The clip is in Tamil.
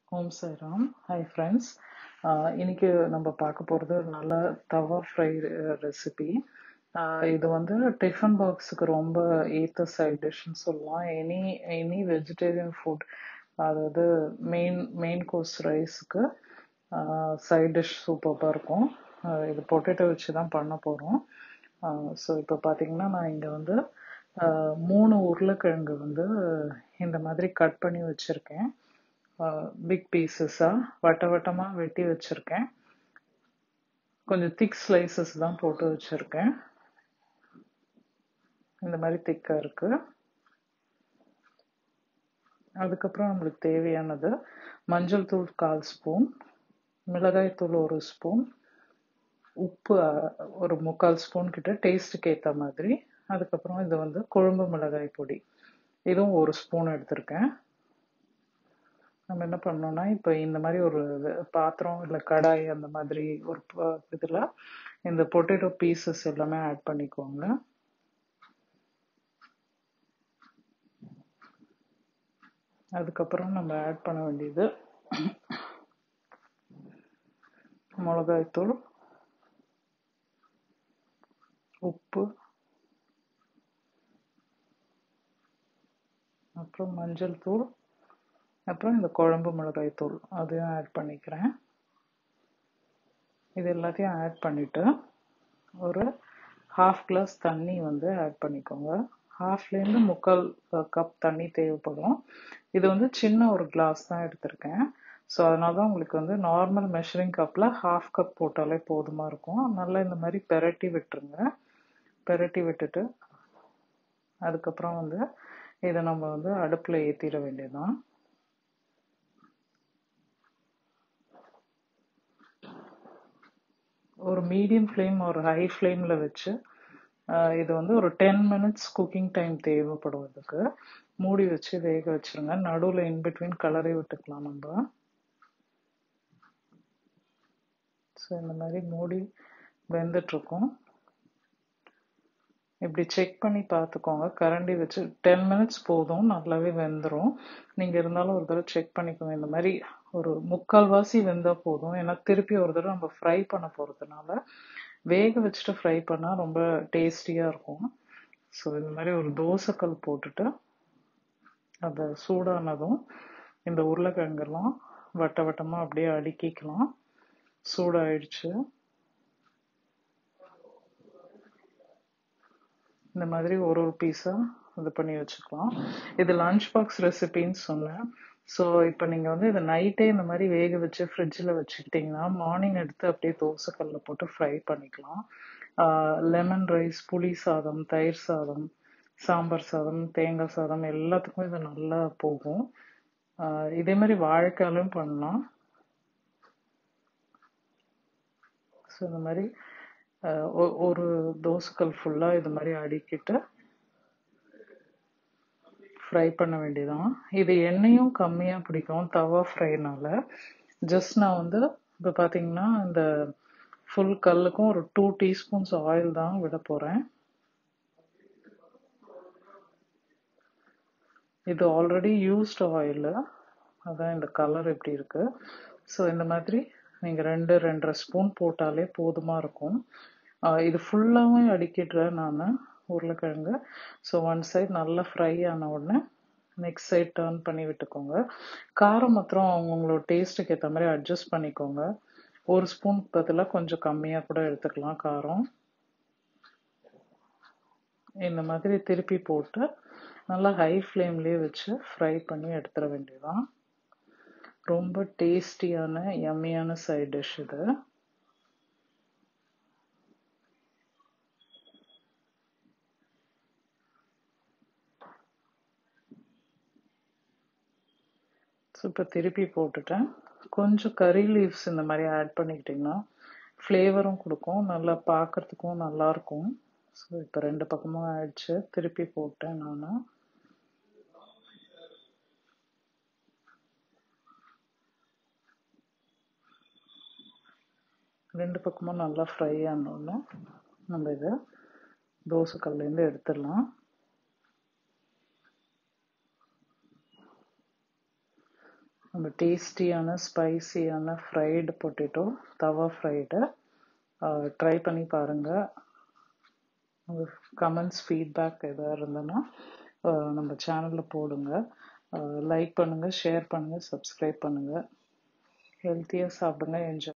ஓம் சாய்ராம் ஹாய் ஃப்ரெண்ட்ஸ் இன்னைக்கு நம்ம பார்க்க போகிறது ஒரு நல்ல தவா ஃப்ரை ரெசிபி இது வந்து டிஃபன் பாக்ஸுக்கு ரொம்ப ஏற்ற சைட் டிஷ்னு சொல்லலாம் எனி எனி வெஜிடேரியன் ஃபுட் அதாவது மெயின் மெயின் கோர்ஸ் ரைஸுக்கு சைட் டிஷ் சூப்பராக இருக்கும் ஆஹ் இது பொட்டேட்டோ வச்சு தான் பண்ண போகிறோம் ஸோ இப்போ பார்த்தீங்கன்னா நான் இங்கே வந்து ஆஹ் மூணு உருளைக்கிழங்கு வந்து இந்த மாதிரி கட் பண்ணி வச்சுருக்கேன் பிக் பீசஸாக வட்ட வட்டமாக வெட்டி வச்சுருக்கேன் கொஞ்சம் திக் ஸ்லைசஸ் தான் போட்டு வச்சுருக்கேன் இந்த மாதிரி திக்காக இருக்குது அதுக்கப்புறம் நம்மளுக்கு தேவையானது மஞ்சள் தூள் கால் ஸ்பூன் மிளகாய் தூள் ஒரு ஸ்பூன் உப்பு அஹ், ஒரு முக்கால் ஸ்பூன் கிட்ட டேஸ்ட்டுக்கு ஏற்ற மாதிரி அதுக்கப்புறம் இது வந்து குழம்பு மிளகாய் பொடி இதுவும் ஒரு ஸ்பூன் எடுத்திருக்கேன் நம்ம என்ன பண்ணோம்னா இப்போ இந்த மாதிரி ஒரு இது பாத்திரம் இல்லை கடாய் அந்த மாதிரி ஒரு இதில் இந்த பொட்டேட்டோ பீசஸ் எல்லாமே ஆட் பண்ணிக்கோங்க அதுக்கப்புறம் நம்ம ஆட் பண்ண வேண்டியது மிளகாய்த்தூள் உப்பு அப்புறம் மஞ்சள் தூள் அப்புறம் இந்த குழம்பு மிளகாய் தூள் அதையும் ஆட் பண்ணிக்கிறேன் இது எல்லாத்தையும் ஆட் பண்ணிவிட்டு ஒரு ஹாஃப் கிளாஸ் தண்ணி வந்து ஆட் பண்ணிக்கோங்க ஹாஃப்லேருந்து முக்கால் கப் தண்ணி தேவைப்படும் இது வந்து சின்ன ஒரு கிளாஸ் தான் எடுத்திருக்கேன் ஸோ அதனால தான் உங்களுக்கு வந்து நார்மல் மெஷரிங் கப்பில் ஹாஃப் கப் போட்டாலே போதுமாக இருக்கும் நல்லா இந்த மாதிரி பெரட்டி விட்டுருங்க பெரட்டி விட்டுட்டு அதுக்கப்புறம் வந்து இதை நம்ம வந்து அடுப்பில் ஏற்றிட வேண்டியதுதான் ஒரு மீடியம் ஃப்ளேம் ஒரு ஹை ஃப்ளேமில் வச்சு ஆஹ் இது வந்து ஒரு டென் மினிட்ஸ் குக்கிங் டைம் தேவைப்படும் இதுக்கு மூடி வச்சு வேக வச்சிருங்க நடுவில் இன்பிட்வீன் கலரை விட்டுக்கலாம் நம்ம ஸோ இந்த மாதிரி மூடி வெந்துட்டுருக்கும் இப்படி செக் பண்ணி பார்த்துக்கோங்க கரண்டி வச்சு டென் மினிட்ஸ் போதும் நல்லாவே வெந்துடும் நீங்கள் இருந்தாலும் ஒரு தடவை செக் பண்ணிக்கோங்க இந்த மாதிரி ஒரு முக்கால்வாசி வெந்தால் போதும் ஏன்னா திருப்பி ஒரு தடவை நம்ம ஃப்ரை பண்ண போகிறதுனால வேக வச்சுட்டு ஃப்ரை பண்ணால் ரொம்ப டேஸ்டியாக இருக்கும் ஸோ இந்த மாதிரி ஒரு தோசைக்கல் போட்டுட்டு அதை சூடானதும் இந்த உருளைக்கிழங்கெல்லாம் வட்ட வட்டமாக அப்படியே அடுக்கிக்கலாம் சூடாயிடுச்சு இந்த மாதிரி ஒரு ஒரு பீஸாக இது பண்ணி வச்சுக்கலாம் இது லஞ்ச் பாக்ஸ் ரெசிபின்னு சொன்னேன் ஸோ இப்போ நீங்கள் வந்து இதை நைட்டே இந்த மாதிரி வேக வச்சு ஃப்ரிட்ஜில் வச்சுக்கிட்டிங்கன்னா மார்னிங் எடுத்து அப்படியே தோசைக்கல்லில் போட்டு ஃப்ரை பண்ணிக்கலாம் லெமன் ரைஸ் புளி சாதம் தயிர் சாதம் சாம்பார் சாதம் தேங்காய் சாதம் எல்லாத்துக்கும் இது நல்லா போகும் ஆஹ் இதே மாதிரி வாழைக்காலும் பண்ணலாம் ஸோ இந்த மாதிரி ஆஹ் ஒ- ஒரு தோசைக்கல் ஃபுல்லாக இது மாதிரி அடுக்கிட்டு ஃப்ரை பண்ண வேண்டியதான் இது எண்ணெயும் கம்மியாக பிடிக்கும் தவா ஃப்ரைனால ஜஸ்ட் நான் வந்து இப்போ பார்த்தீங்கன்னா இந்த ஃபுல் கல்லுக்கும் ஒரு டூ டீஸ்பூன்ஸ் ஆயில் தான் விட போகிறேன் இது ஆல்ரெடி யூஸ்ட் ஆயில் அதான் இந்த கலர் எப்படி இருக்கு ஸோ இந்த மாதிரி நீங்கள் ரெண்டு ரெண்டரை ஸ்பூன் போட்டாலே போதுமாக இருக்கும் ஆஹ் இது ஃபுல்லாகவே அடிக்கிடுறேன் நான் உருளைக்கிழங்கு ஸோ ஒன் சைடு நல்லா ஃப்ரை ஆன உடனே நெக்ஸ்ட் சைடு டர்ன் பண்ணி விட்டுக்கோங்க காரம் மாத்திரம் அவங்கவுங்களோட டேஸ்ட்டுக்கு ஏற்ற மாதிரி அட்ஜஸ்ட் பண்ணிக்கோங்க ஒரு ஸ்பூன் பதிலாக கொஞ்சம் கம்மியாக கூட எடுத்துக்கலாம் காரம் இந்த மாதிரி திருப்பி போட்டு நல்லா ஹை ஃப்ளேம்லேயே வச்சு ஃப்ரை பண்ணி எடுத்துட வேண்டியதுதான் ரொம்ப டேஸ்டியான யம்மியான சைட் டிஷ் இது ஸோ இப்போ திருப்பி போட்டுட்டேன் கொஞ்சம் கறி லீவ்ஸ் இந்த மாதிரி ஆட் பண்ணிக்கிட்டிங்கன்னா ஃப்ளேவரும் கொடுக்கும் நல்லா பார்க்கறதுக்கும் நல்லா இருக்கும் ஸோ இப்போ ரெண்டு பக்கமும் ஆயிடுச்சு திருப்பி போட்டேன் நான் ரெண்டு பக்கமும் நல்லா ஃப்ரை ஆனோடனே நம்ம இதை தோசைக்கல்லேருந்து எடுத்துடலாம் நம்ம டேஸ்டியான ஸ்பைசியான fried potato tawa fried try பண்ணி பாருங்கள் உங்கள் கமெண்ட்ஸ் ஃபீட்பேக் எதாவது இருந்ததுன்னா அஹ், நம்ம சேனலில் போடுங்க லைக் பண்ணுங்கள் ஷேர் பண்ணுங்கள் சப்ஸ்கிரைப் பண்ணுங்கள் ஹெல்த்தியாக சாப்பிடுங்க என்ஜாய்